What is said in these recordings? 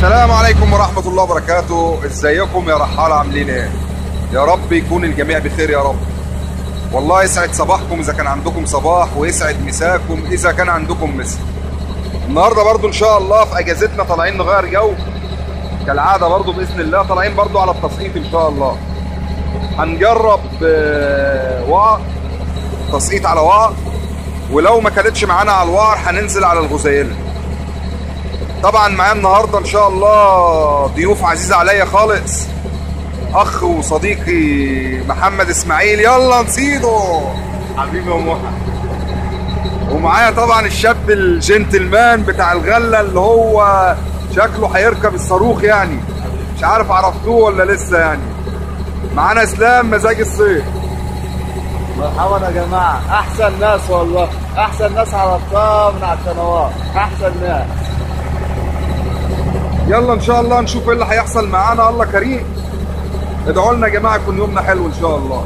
السلام عليكم ورحمة الله وبركاته ازيكم يا رحالة عاملين ايه يا رب يكون الجميع بخير يا رب والله يسعد صباحكم اذا كان عندكم صباح ويسعد مساكم اذا كان عندكم مسا النهاردة برضو ان شاء الله في اجازتنا طالعين نغير جو كالعادة برضو باذن الله طالعين برضو على التسقيط ان شاء الله هنجرب آه، وعر تسقيط على وعر ولو ما كانتش معانا على الوعر هننزل على الغزيله طبعا معايا النهارده ان شاء الله ضيوف عزيزه عليا خالص اخ وصديقي محمد اسماعيل يلا نصيده حبيبي يا محمد ومعايا طبعا الشاب الجنتلمان بتاع الغله اللي هو شكله هيركب الصاروخ يعني مش عارف عرفتوه ولا لسه يعني معانا اسلام مزاج الصيف مرحبا يا جماعه احسن ناس والله احسن ناس عرفتها من على القنوات احسن ناس يلا ان شاء الله نشوف ايه اللي هيحصل معانا الله كريم ادعوا لنا يا جماعه يكون يومنا حلو ان شاء الله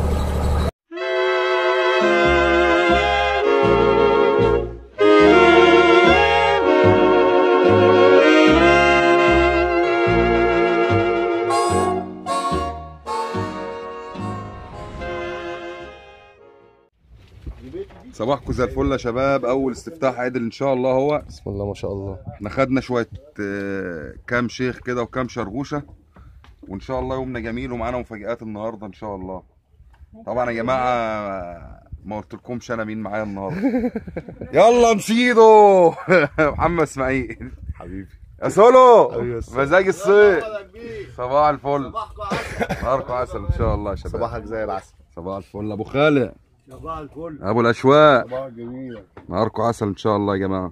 صباحكم زي الفل يا شباب اول استفتاح عادل ان شاء الله هو بسم الله ما شاء الله احنا خدنا شويه آه، كام شيخ كده وكام شرغوشه وان شاء الله يومنا جميل ومعانا مفاجآت النهارده ان شاء الله طبعا يا جماعه ما قلتلكمش انا مين معايا النهارده يلا نصيده محمد اسماعيل حبيبي يا سولو حبيبي يا سولو. مزاج الصيف صباح الفل صباحكم عسل نهاركم عسل ان شاء الله يا شباب صباحك زي العسل صباح الفل ابو خالد صباح الفل ابو الاشواق صباح جميل نهاركم عسل ان شاء الله يا جماعه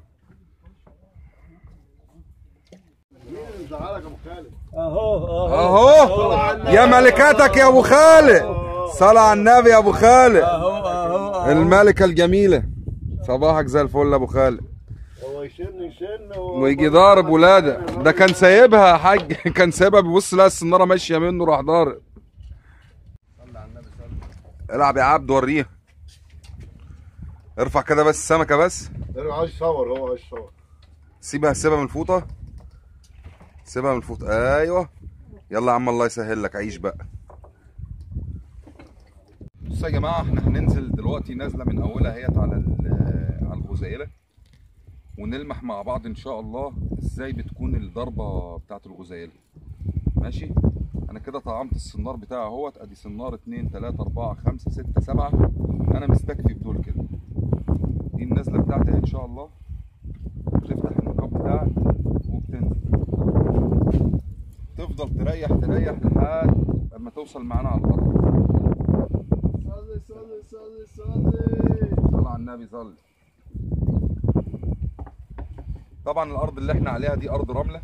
زعلك يا ابو خالد اهو اهو يا ملكاتك يا ابو خالد صلى على النبي يا ابو خالد اهو اهو الملكه الجميله صباحك زي الفل يا ابو خالد هو يشن يشن ويجي ضارب ولاده ده كان سايبها يا حاج كان سايبها بيبص لها السناره ماشيه منه راح ضارب العب يا عبد وريها ارفع كده بس السمكه بس عايز يصور هو عايز يصور سيبها سيبها من الفوطه سيبها من الفوطه ايوه يلا يا عم الله يسهل لك عيش بقى بصوا يا جماعه احنا هننزل دلوقتي نازله من اولها هيت على ال- على الغزيله ونلمح مع بعض ان شاء الله ازاي بتكون الضربه بتاعت الغزيله ماشي انا كده طعمت السنار بتاعي اهوت ادي سنار 2 3 4 5 6 7 انا مستكفي بدول كده دي النازله بتاعتي اهي ان شاء الله بتفتح النقاب بتاعك وبتنزل تفضل تريح تريح لحد اما توصل معانا على الارض صلي صلي صلي صلي صلى على النبي صلي طبعا الارض اللي احنا عليها دي ارض رمله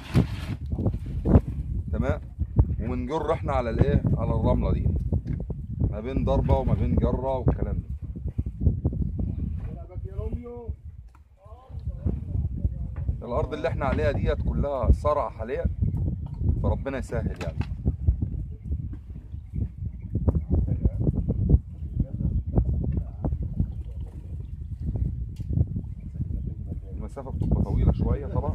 تمام وبنجر احنا على الايه على الرمله دي ما بين ضربه وما بين جره والكلام ده يا روميو الارض اللي احنا عليها ديت كلها صرع حاليا فربنا يسهل يعني المسافه بتبقى طويله شويه طبعا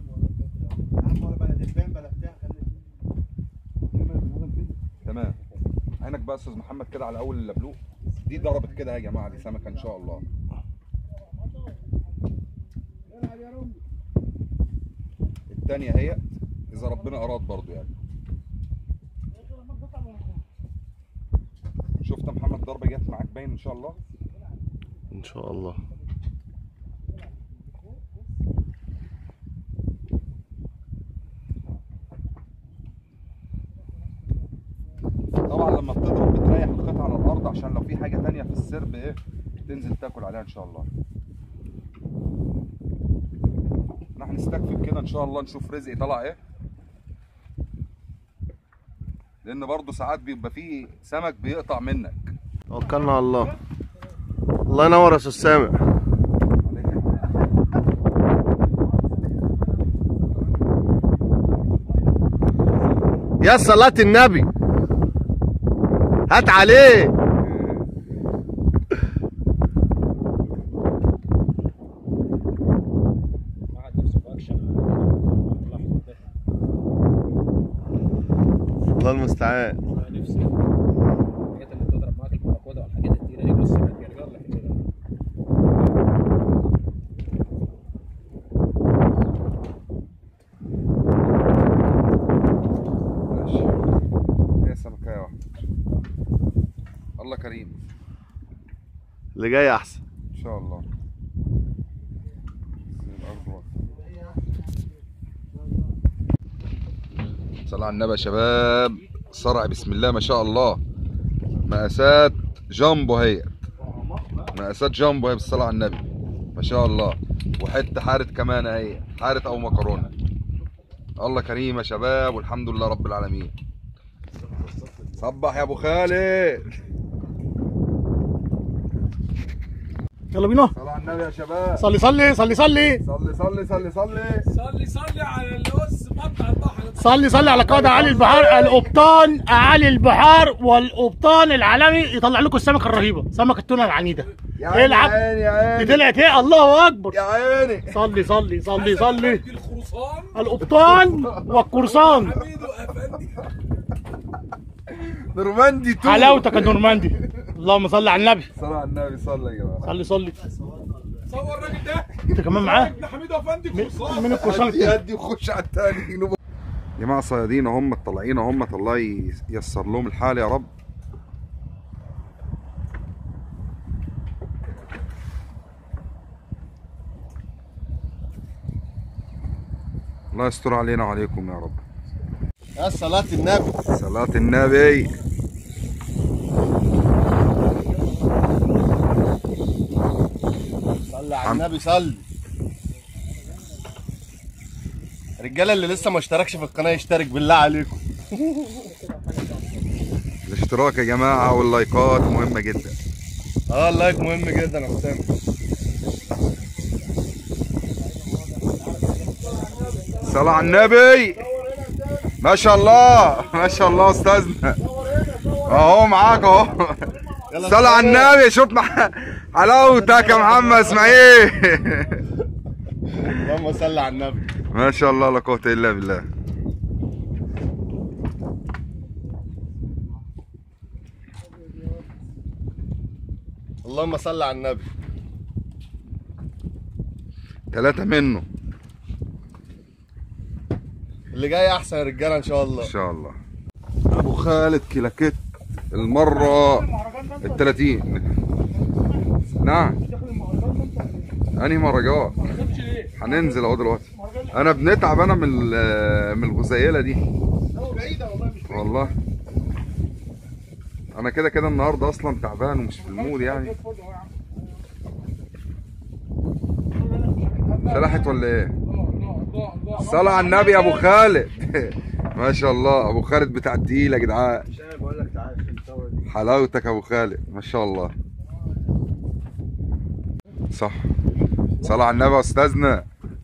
تمام عينك بقى يا استاذ محمد كده على اول اللبلوق دي ضربت كده يا جماعه دي سمكه ان شاء الله الثانيه هي اذا ربنا اراد برضو يعني شفت يا محمد ضربه جت معاك باين ان شاء الله ان شاء الله طبعا لما بتضرب بتريح القطعه على الارض عشان لو في حاجه تانية في السرب ايه تنزل تاكل عليها ان شاء الله احنا هنستكفي كده ان شاء الله نشوف رزقي طلع ايه لان برضو ساعات بيبقى فيه سمك بيقطع منك توكلنا على الله الله ينور يا استاذ سامع يا صلاة النبي هات عليه الله المستعان انا نفسي الحاجات اللي بتضرب معاك البراكودا والحاجات التقيله دي بص يعني يلا كده ماشي هي سمكايه واحده الله كريم اللي جاي احسن ان شاء الله الأرض واقفة. صلى على النبي يا شباب صرع بسم الله ما شاء الله مقاسات جامبو هي مقاسات جامبو هي بالصلاة على النبي ما شاء الله وحته حارة كمان اهي حارة او مكرونة الله كريم يا شباب والحمد لله رب العالمين صبح يا ابو خالد يلا بينا صلى على النبي يا شباب صلي صلي صلي صلي صلي صلي صلي صلي صلي صلي على اللوز مقطع البحر صلي صلي على قائد اعالي البحار القبطان اعالي البحار والقبطان العالمي يطلع لكم السمكه الرهيبه سمكه التونه العنيده يا عيني العب. يا عيني يا دي عيني طلعت ايه الله اكبر يا عيني صلي صلي صلي صلي دي الخرصان القبطان والقرصان حميدو افندي نورماندي تو حلاوتك يا نورماندي اللهم صل على النبي صلى على النبي صلى يا جماعه صلي صلي صور الراجل ده انت كمان معاه ابن حميدو افندي خرصان من القرصان هدي التاني هدي وخش على التاني يا جماعه صيادين هم طالعين هم الله ييسر لهم الحال يا رب الله يستر علينا وعليكم يا رب يا صلاة النبي صلاة النبي صلي على النبي صلي الرجاله اللي لسه ما اشتركش في القناه يشترك بالله عليكم الاشتراك يا جماعة واللايكات مهمة جدا اه اللايك مهم جدا يا حسام صلاة على النبي ما شاء الله ما شاء الله استاذنا اهو معاك اهو صلاة على النبي شوف مع حلاوتك يا محمد اسماعيل اللهم صل على النبي ما شاء الله لا قوة الا بالله اللهم صل على النبي ثلاثة منه اللي جاي احسن يا رجاله ان شاء الله ان شاء الله ابو خالد كلاكيت المرة الثلاثين نعم انهي مهرجان هننزل اهو دلوقتي انا بنتعب انا من ال- من الغزيله دي والله انا كده كده النهارده اصلا تعبان ومش في المود يعني شلحت ولا ايه صلى على النبي يا ابو خالد ما شاء الله ابو خالد بتاع التقيل يا جدعان حلاوتك يا ابو خالد ما شاء الله صح صلى على النبي يا استاذنا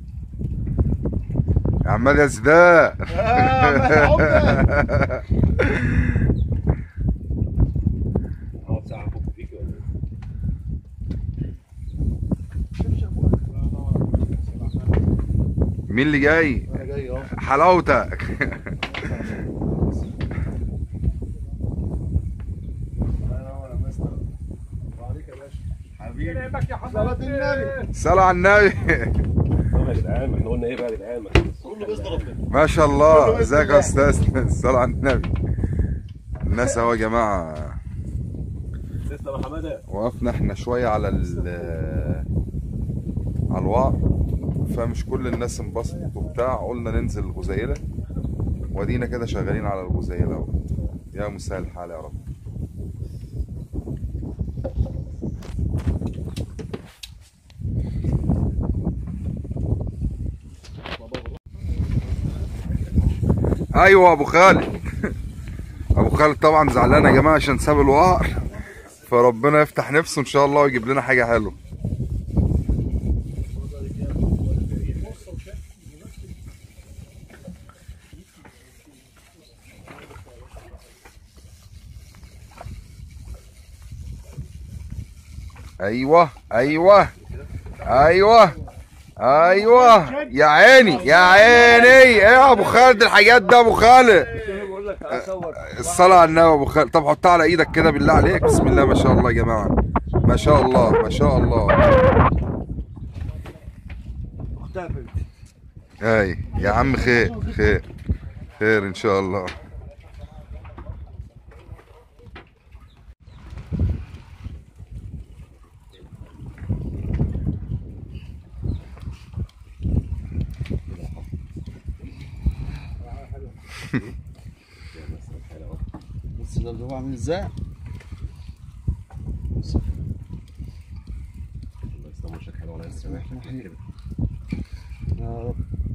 يا عماد يا زدان مين اللي جاي انا جاي اهو حلاوتك حبيبي صلاة النبي صلى على النبي يا جدعان احنا قلنا ايه بقى يا جدعان كله بيصدر ربنا ما شاء الله ازيك يا استاذ صلى على النبي الناس اهو يا جماعه تسلم يا حماده وقفنا احنا شويه على ال على الوعر فمش كل الناس انبسطت وبتاع قلنا ننزل الغزيله وادينا كده شغالين على الغزيله اهو يا مسهل الحال يا رب ايوه ابو خالد ابو خالد طبعا زعلان يا جماعه عشان ساب الوقر فربنا يفتح نفسه ان شاء الله ويجيب لنا حاجه حلوه ايوه ايوه ايوه ايوه يا عيني يا عيني ايه يا ابو خالد الحاجات ده ابو خالد لك تعال صور الصلاة على النبي ابو خالد طب حطها على ايدك كده بالله عليك بسم الله ما شاء الله يا جماعة ما شاء الله ما شاء الله اختفت هاي يا عم خير خير خير ان شاء الله بص الدبدوب عامل ازاي يا رب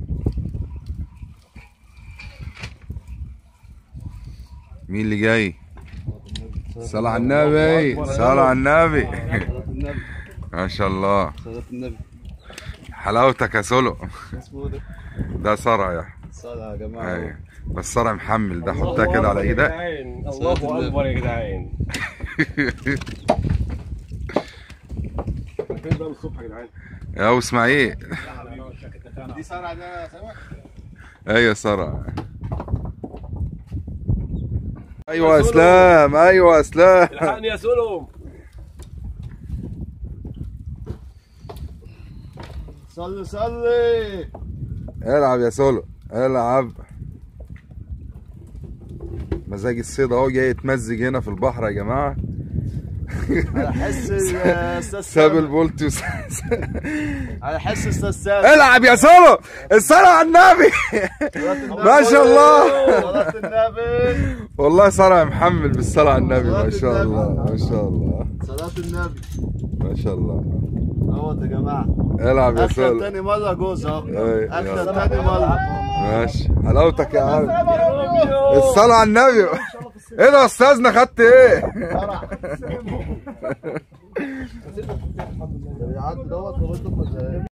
مين اللي جاي صلاة على النبي صلاة على النبي صلاة النبي ما شاء الله صلاة النبي حلاوتك يا سولو اسمه ده ده صرع يا صلاة يا جماعة ايوه بس صرع محمل ده حطها كده على ايدك الله اكبر يا جدعان فين بقى الصبح يا جدعان يا ابو اسماعيل دي صنعة ده سمك ايوه صرع ايوه يا اسلام ايوه يا اسلام الحقني يا سولو صلي صلي العب يا سولو العب مزاج الصيد اهو جاي يتمزج هنا في البحر يا جماعه على حس يا استاذ ساب سامي البولت وس... على حس استاذ سامي العب يا سولو الصلاة على النبي ما شاء الله صلاة النبي والله صرع محمل بالصلاة على النبي ما شاء الله ما شاء الله صلاة النبي ما شاء الله اهوت يا جماعة العب يا اكتر سولو تاني مرة جوز اهو أي، اكتر يلا. تاني مرة ماشي حلاوتك يا عم الصلاة على النبي ايه ده يا استاذنا خدت ايه ده بيعدي دوت وبنتم